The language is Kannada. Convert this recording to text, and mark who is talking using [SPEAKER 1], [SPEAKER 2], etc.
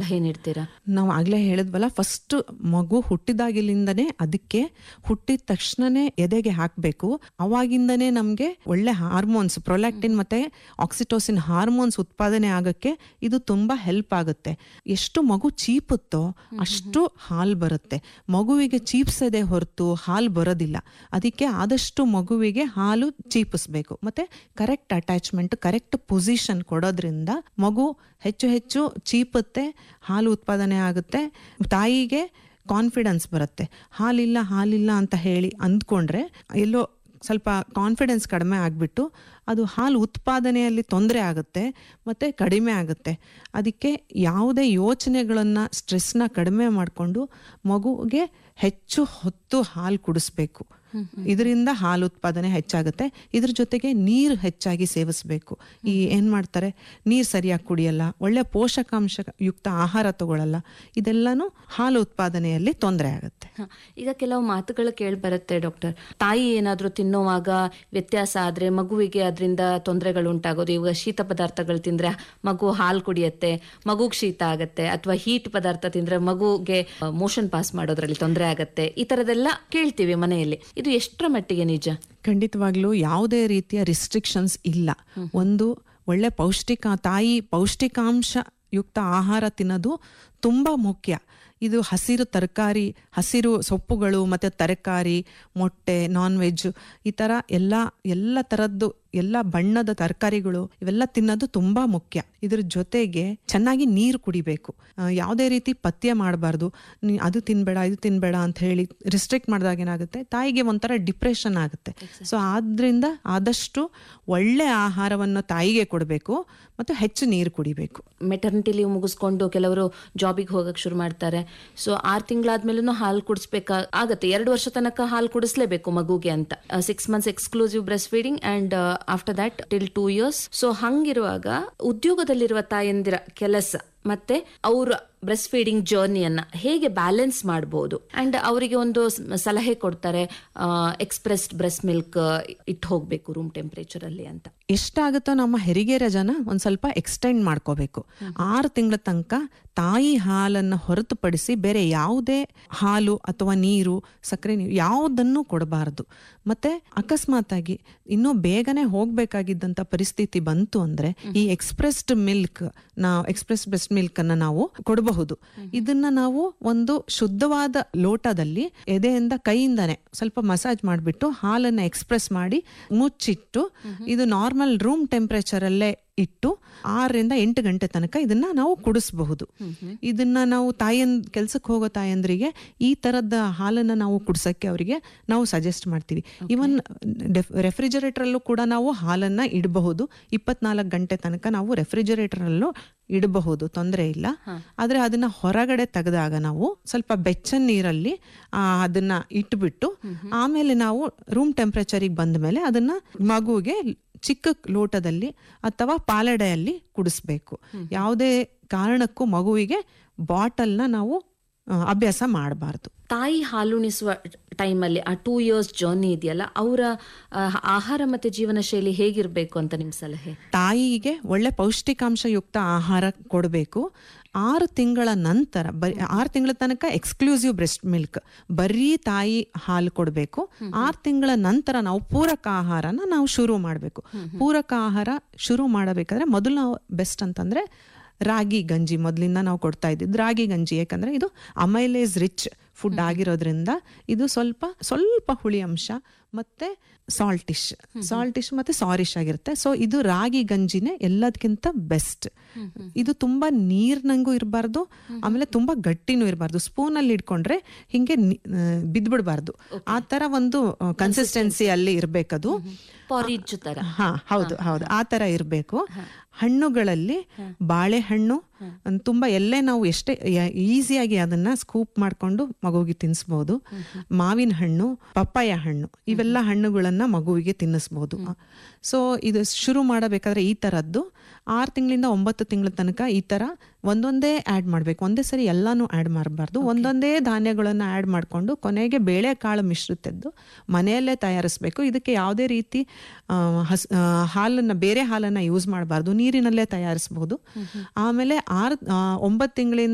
[SPEAKER 1] ಸಲಹೆ ನೀಡ್ತೀರಾ
[SPEAKER 2] ನಾವು ಆಗ್ಲೇ ಹೇಳಿದ್ವಲ್ಲ ಫಸ್ಟ್ ಮಗು ಹುಟ್ಟಿದಾಗಿಲಿಂದನೇ ಅದಕ್ಕೆ ಹುಟ್ಟಿದ ತಕ್ಷಣನೇ ಎದೆಗೆ ಹಾಕಬೇಕು ಅವಾಗಿಂದನೇ ನಮಗೆ ಒಳ್ಳೆ ಹಾರ್ಮೋನ್ಸ್ ಪ್ರೊಲ್ಯಾಕ್ಟಿನ್ ಮತ್ತೆ ಆಕ್ಸಿಟೋಸಿನ್ ಹಾರ್ಮೋನ್ಸ್ ಉತ್ಪಾದನೆ ಆಗಕ್ಕೆ ಇದು ತುಂಬಾ ಹೆಲ್ಪ್ ಆಗುತ್ತೆ ಎಷ್ಟು ಮಗು ಚೀಪುತ್ತೋ ಅಷ್ಟು ಹಾಲು ಬರುತ್ತೆ ಮಗುವಿಗೆ ಚೀಪ್ಸದೆ ಹೊರತು ಹಾಲು ಬರೋದಿಲ್ಲ ಅದಕ್ಕೆ ಆದಷ್ಟು ಮಗುವಿಗೆ ಹಾಲು ಚೀಪಿಸ್ಬೇಕು ಮತ್ತೆ ಕರೆಕ್ಟ್ ಅಟ್ಯಾಚ್ಮೆಂಟ್ ಕರೆಕ್ಟ್ ಪೊಸಿಷನ್ ಕೊಡೋದ್ರಿಂದ ಮಗು ಹೆಚ್ಚು ಹೆಚ್ಚು ಚೀಪುತ್ತೆ ಹಾಲು ಉತ್ಪಾದನೆ ಆಗುತ್ತೆ ತಾಯಿಗೆ ಕಾನ್ಫಿಡೆನ್ಸ್ ಬರುತ್ತೆ ಹಾಲಿಲ್ಲ ಹಾಲಿಲ್ಲ ಅಂತ ಹೇಳಿ ಅಂದ್ಕೊಂಡ್ರೆ ಎಲ್ಲೋ ಸ್ವಲ್ಪ ಕಾನ್ಫಿಡೆನ್ಸ್ ಕಡಿಮೆ ಆಗಿಬಿಟ್ಟು ಅದು ಹಾಲು ಉತ್ಪಾದನೆಯಲ್ಲಿ ತೊಂದರೆ ಆಗುತ್ತೆ ಮತ್ತು ಕಡಿಮೆ ಆಗುತ್ತೆ ಅದಕ್ಕೆ ಯಾವುದೇ ಯೋಚನೆಗಳನ್ನು ಸ್ಟ್ರೆಸ್ನ ಕಡಿಮೆ ಮಾಡಿಕೊಂಡು ಮಗುಗೆ ಹೆಚ್ಚು ಹೊತ್ತು ಹಾಲು ಕುಡಿಸ್ಬೇಕು ಇದರಿಂದ ಹಾಲು ಉತ್ಪಾದನೆ ಹೆಚ್ಚಾಗುತ್ತೆ ಇದ್ರ ಜೊತೆಗೆ ನೀರು ಹೆಚ್ಚಾಗಿ ಸೇವಿಸಬೇಕು ಈ ಏನ್ ಮಾಡ್ತಾರೆ ನೀರು ಸರಿಯಾಗಿ ಕುಡಿಯಲ್ಲ ಒಳ್ಳೆ ಪೋಷಕಾಂಶ ಯುಕ್ತ ಆಹಾರ ತಗೊಳ್ಳಲ್ಲ ಇದೆಲ್ಲಾನು ಹಾಲು ಉತ್ಪಾದನೆಯಲ್ಲಿ ತೊಂದರೆ ಆಗುತ್ತೆ
[SPEAKER 1] ಹ, ಈಗ ಕೆಲವು ಮಾತುಗಳು ಕೇಳಿ ಬರುತ್ತೆ ಡಾಕ್ಟರ್ ತಾಯಿ ಏನಾದ್ರೂ ತಿನ್ನುವಾಗ ವ್ಯತ್ಯಾಸ ಆದ್ರೆ ಮಗುವಿಗೆ ಅದರಿಂದ ತೊಂದರೆಗಳು ಉಂಟಾಗೋದು ಇವಾಗ ಶೀತ ಪದಾರ್ಥಗಳು ತಿಂದ್ರೆ ಮಗು ಹಾಲು ಕುಡಿಯತ್ತೆ ಮಗುಗ್ ಶೀತ ಆಗತ್ತೆ ಅಥವಾ ಹೀಟ್ ಪದಾರ್ಥ ತಿಂದ್ರೆ ಮಗುಗೆ ಮೋಷನ್ ಪಾಸ್ ಮಾಡೋದ್ರಲ್ಲಿ ತೊಂದರೆ ಆಗತ್ತೆ ಈ ತರದೆಲ್ಲ ಕೇಳ್ತೀವಿ ಮನೆಯಲ್ಲಿ ಇದು ಎಷ್ಟರ ಮಟ್ಟಿಗೆ ನಿಜ
[SPEAKER 2] ಖಂಡಿತವಾಗ್ಲೂ ಯಾವುದೇ ರೀತಿಯ ರಿಸ್ಟ್ರಿಕ್ಷನ್ಸ್ ಇಲ್ಲ ಒಂದು ಒಳ್ಳೆ ಪೌಷ್ಟಿಕ ತಾಯಿ ಪೌಷ್ಟಿಕಾಂಶ ಯುಕ್ತ ಆಹಾರ ತಿನ್ನೋದು ತುಂಬ ಮುಖ್ಯ ಇದು ಹಸಿರು ತರಕಾರಿ ಹಸಿರು ಸೊಪ್ಪುಗಳು ಮತ್ತು ತರಕಾರಿ ಮೊಟ್ಟೆ ನಾನ್ ವೆಜ್ ಈ ಥರ ಎಲ್ಲ ಎಲ್ಲ ಥರದ್ದು ಎಲ್ಲ ಬಣ್ಣದ ತರಕಾರಿಗಳು ಇವೆಲ್ಲ ತಿನ್ನೋದು ತುಂಬ ಮುಖ್ಯ ಇದ್ರ ಜೊತೆಗೆ ಚೆನ್ನಾಗಿ ನೀರು ಕುಡಿಬೇಕು ಆ, ಯಾವುದೇ ರೀತಿ ಪಥ್ಯ ಮಾಡಬಾರ್ದು ನೀ ಅದು ತಿನ್ಬೇಡ ಇದು ತಿನ್ಬೇಡ ಅಂತ ಹೇಳಿ ರಿಸ್ಟ್ರಿಕ್ಟ್ ಮಾಡಿದಾಗ ಏನಾಗುತ್ತೆ ತಾಯಿಗೆ ಒಂಥರ ಡಿಪ್ರೆಷನ್ ಆಗುತ್ತೆ ಸೊ ಆದ್ರಿಂದ ಆದಷ್ಟು ಒಳ್ಳೆ ಆಹಾರವನ್ನು ತಾಯಿಗೆ ಕೊಡಬೇಕು ಮತ್ತು ಹೆಚ್ಚು ನೀರು ಕುಡಿಬೇಕು
[SPEAKER 1] ಮೆಟರ್ನಿಟಿ ಲೀವ್ ಮುಗಿಸ್ಕೊಂಡು ಕೆಲವರು ಜಾಬಿಗೆ ಹೋಗಕ್ ಶುರು ಮಾಡ್ತಾರೆ ಸೊ ಆರು ತಿಂಗಳಾದ್ಮೇಲೂ ಹಾಲು ಕುಡಿಸ್ಬೇಕಾ ಆಗತ್ತೆ ಎರಡು ವರ್ಷ ತನಕ ಹಾಲು ಕುಡಿಸ್ಲೇಬೇಕು ಮಗುಗೆ ಅಂತ six months exclusive breast feeding and after that till two years so ಹಂಗಿರುವಾಗ ಉದ್ಯೋಗದಲ್ಲಿರುವ ತಾಯಂದಿರ ಕೆಲಸ ಮತ್ತೆ ಅವರ ಬ್ರೆಸ್ಟ್ ಫೀಡಿಂಗ್ ಜರ್ನಿಯನ್ನ ಹೇಗೆ ಬ್ಯಾಲೆನ್ಸ್ ಮಾಡಬಹುದು ಅಂಡ್ ಅವರಿಗೆ ಒಂದು ಸ್- ಸಲಹೆ ಕೊಡ್ತಾರೆ ಎಕ್ಸ್ಪ್ರೆಸ್ಡ್ ಬ್ರೆಸ್ಟ್ ಮಿಲ್ಕ್ ಇಟ್ಟು ಹೋಗ್ಬೇಕು ರೂಮ್ ಟೆಂಪರೇಚರ್ ಅಲ್ಲಿ ಅಂತ
[SPEAKER 2] ಎಷ್ಟಾಗುತ್ತೋ ನಮ್ಮ ಹೆರಿಗೆ ರಜನ ಒಂದ್ ಸ್ವಲ್ಪ ಎಕ್ಸ್ಟೆಂಡ್ ಮಾಡ್ಕೋಬೇಕು ಆರು ತಿಂಗಳ ತನಕ ತಾಯಿ ಹಾಲನ್ನು ಹೊರತುಪಡಿಸಿ ಬೇರೆ ಯಾವುದೇ ಹಾಲು ಅಥವಾ ನೀರು ಸಕ್ಕರೆ ನೀರು ಯಾವುದನ್ನು ಕೊಡಬಾರದು ಮತ್ತೆ ಅಕಸ್ಮಾತ್ ಆಗಿ ಇನ್ನೂ ಬೇಗನೆ ಹೋಗ್ಬೇಕಾಗಿದ್ದಂತ ಪರಿಸ್ಥಿತಿ ಬಂತು ಅಂದ್ರೆ ಈ ಎಕ್ಸ್ಪ್ರೆಸ್ಡ್ ಮಿಲ್ಕ್ ನಾವು ಎಕ್ಸ್ಪ್ರೆಸ್ ಬ್ರೆಸ್ಟ್ ಮಿಲ್ಕ್ ಅನ್ನ ನಾವು ಕೊಡಬಹುದು ಇದನ್ನ ನಾವು ಒಂದು ಶುದ್ಧವಾದ ಲೋಟದಲ್ಲಿ ಎದೆಯಿಂದ ಕೈಯಿಂದಾನೆ ಸ್ವಲ್ಪ ಮಸಾಜ್ ಮಾಡಿಬಿಟ್ಟು ಹಾಲನ್ನ ಎಕ್ಸ್ಪ್ರೆಸ್ ಮಾಡಿ ಮುಚ್ಚಿಟ್ಟು ಇದು ನಾರ್ಮಲ್ ರೂಮ್ ಟೆಂಪರೇಚರ್ ಅಲ್ಲೇ ಇಟ್ಟು ಆರರಿಂದ ಎಂಟು ಗಂಟೆ ತನಕ ಇದನ್ನ ನಾವು ಕುಡಿಸಬಹುದು ಇದನ್ನ ನಾವು ತಾಯನ್ ಕೆಲ್ಸಕ್ಕೆ ಹೋಗೋ ತಾಯಂದ್ರಿಗೆ ಈ ತರದ ಹಾಲನ್ನ ನಾವು ಕುಡ್ಸಕ್ಕೆ ಅವರಿಗೆ ನಾವು ಸಜೆಸ್ಟ್ ಮಾಡ್ತೀವಿ ಇವನ್ ರೆಫ್ರಿಜರೇಟರ್ ಅಲ್ಲೂ ಕೂಡ ನಾವು ಹಾಲನ್ನ ಇಡಬಹುದು ಇಪ್ಪತ್ನಾಲ್ಕು ಗಂಟೆ ತನಕ ನಾವು ರೆಫ್ರಿಜರೇಟರ್ ಅಲ್ಲೂ ಇಡಬಹುದು ತೊಂದರೆ ಇಲ್ಲ ಆದ್ರೆ ಅದನ್ನ ಹೊರಗಡೆ ತೆಗೆದಾಗ ನಾವು ಸ್ವಲ್ಪ ಬೆಚ್ಚನ್ ನೀರಲ್ಲಿ ಆ, ಅದನ್ನ ಇಟ್ಬಿಟ್ಟು ಆಮೇಲೆ ನಾವು ರೂಮ್ ಟೆಂಪರೇಚರಿಗೆ ಬಂದ ಮೇಲೆ ಅದನ್ನ ಮಗುಗೆ ಚಿಕ್ಕ ಲೋಟದಲ್ಲಿ ಅಥವಾ ಪಾಲಡೆಯಲ್ಲಿ ಕುಡಿಸ್ಬೇಕು ಯಾವುದೇ ಕಾರಣಕ್ಕೂ ಮಗುವಿಗೆ ಬಾಟಲ್ನ ನಾವು ಆ, ಅಭ್ಯಾಸ ಮಾಡಬಾರ್ದು
[SPEAKER 1] ತಾಯಿ ಹಾಲುಣಿಸುವ ಟೈಮಲ್ಲಿ ಆ ಟೂ ಇಯರ್ಸ್ ಜರ್ನಿ ಇದೆಯಲ್ಲ ಅವರ ಆಹಾರ ಮತ್ತೆ ಜೀವನ ಶೈಲಿ ಹೇಗಿರ್ಬೇಕು ಅಂತ ನಿಮ್ ಸಲಹೆ
[SPEAKER 2] ತಾಯಿಗೆ ಒಳ್ಳೆ ಪೌಷ್ಟಿಕಾಂಶಯುಕ್ತ ಆಹಾರ ಕೊಡಬೇಕು ಆರು ತಿಂಗಳ ನಂತರ ಬರೀ ಆರು ತಿಂಗಳ ತನಕ ಎಕ್ಸ್ಕ್ಲೂಸಿವ್ ಬ್ರೆಸ್ಟ್ ಮಿಲ್ಕ್ ಬರೀ ತಾಯಿ ಹಾಲು ಕೊಡಬೇಕು ಆರು ತಿಂಗಳ ನಂತರ ನಾವು ಪೂರಕ ಆಹಾರನ ನಾವು ಶುರು ಮಾಡಬೇಕು ಪೂರಕ ಆಹಾರ ಶುರು ಮಾಡಬೇಕಾದ್ರೆ ಮೊದಲು ನಾವು ಬೆಸ್ಟ್ ಅಂತಂದ್ರೆ ರಾಗಿ ಗಂಜಿ ಮೊದಲಿಂದ ನಾವು ಕೊಡ್ತಾ ಇದ್ದಿದ್ದು ರಾಗಿ ಗಂಜಿ ಯಾಕಂದ್ರೆ ಇದು ಅಮೈಲೇಸ್ ರಿಚ್ ಫುಡ್ ಆಗಿರೋದ್ರಿಂದ ಇದು ಸ್ವಲ್ಪ ಸ್ವಲ್ಪ ಹುಳಿ ಅಂಶ ಮತ್ತೆ ಸಾಲ್ಟಿಶ್ ಸಾಲ್ಟಿಶ್ ಮತ್ತೆ ಸಾರಿಶ್ ಆಗಿರುತ್ತೆ ಸೊ ಇದು ರಾಗಿ ಗಂಜಿನೇ ಎಲ್ಲದಕ್ಕಿಂತ ಬೆಸ್ಟ್ ಇದು ತುಂಬಾ ನೀರ್ನಂಗೂ ಇರಬಾರ್ದು ಆಮೇಲೆ ತುಂಬಾ ಗಟ್ಟಿನೂ ಇರಬಾರ್ದು ಸ್ಪೂನ್ ಅಲ್ಲಿ ಇಟ್ಕೊಂಡ್ರೆ ಹಿಂಗೆ ನಿ- ಆ, ಬಿದ್ಬಿಡ್ಬಾರ್ದು ಆ ತರ ಒಂದು ಕನ್ಸಿಸ್ಟೆನ್ಸಿ ಅಲ್ಲಿ ಇರ್ಬೇಕದು
[SPEAKER 1] ಪಾರಿಜ್ ತರ
[SPEAKER 2] ಹಾ ಹೌದು ಹೌದು ಆ ತರ ಇರಬೇಕು ಹಣ್ಣುಗಳಲ್ಲಿ ಬಾಳೆಹಣ್ಣು ಅನ್ ತುಂಬಾ ಎಲ್ಲೇ ನಾವು ಎಷ್ಟೇ ಈಸಿಯಾಗಿ ಅದನ್ನ ಸ್ಕೂಪ್ ಮಾಡ್ಕೊಂಡು ಮಗುವಿಗೆ ತಿನ್ನಿಸ್ಬೋದು ಮಾವಿನ ಹಣ್ಣು ಪಪ್ಪಾಯ ಹಣ್ಣು ಇವೆಲ್ಲ ಹಣ್ಣುಗಳನ್ನ ಮಗುವಿಗೆ ತಿನ್ನಿಸ್ಬೋದು ಸೊ ಇದು ಶುರು ಮಾಡಬೇಕಾದ್ರೆ ಈ ತರದ್ದು ಆರು ತಿಂಗಳಿಂದ ಒಂಬತ್ತು ತಿಂಗಳ ತನಕ ಈ ತರ ಒಂದೊಂದೇ ಆಡ್ ಮಾಡ್ಬೇಕು ಒಂದೇ ಸರಿ ಎಲ್ಲಾನು ಆಡ್ ಮಾಡಬಾರ್ದು ಒಂದೊಂದೇ ಧಾನ್ಯಗಳನ್ನ ಆಡ್ ಮಾಡ್ಕೊಂಡು ಕೊನೆಗೆ ಬೇಳೆಕಾಳು ಮಿಶ್ರಿತದ್ದು ಮನೆಯಲ್ಲೇ ತಯಾರಿಸ್ಬೇಕು ಇದಕ್ಕೆ ಯಾವುದೇ ರೀತಿ ಆ, ಹಸ್ ಆ, ಹಾಲನ್ನ ಬೇರೆ ಹಾಲನ್ನ ಯೂಸ್ ಮಾಡಬಾರ್ದು ನೀರಿನಲ್ಲೇ ತಯಾರಿಸಬಹುದು ಆಮೇಲೆ ಆರು ಒಂಬತ್ತು ತಿಂಗಳಿಂದ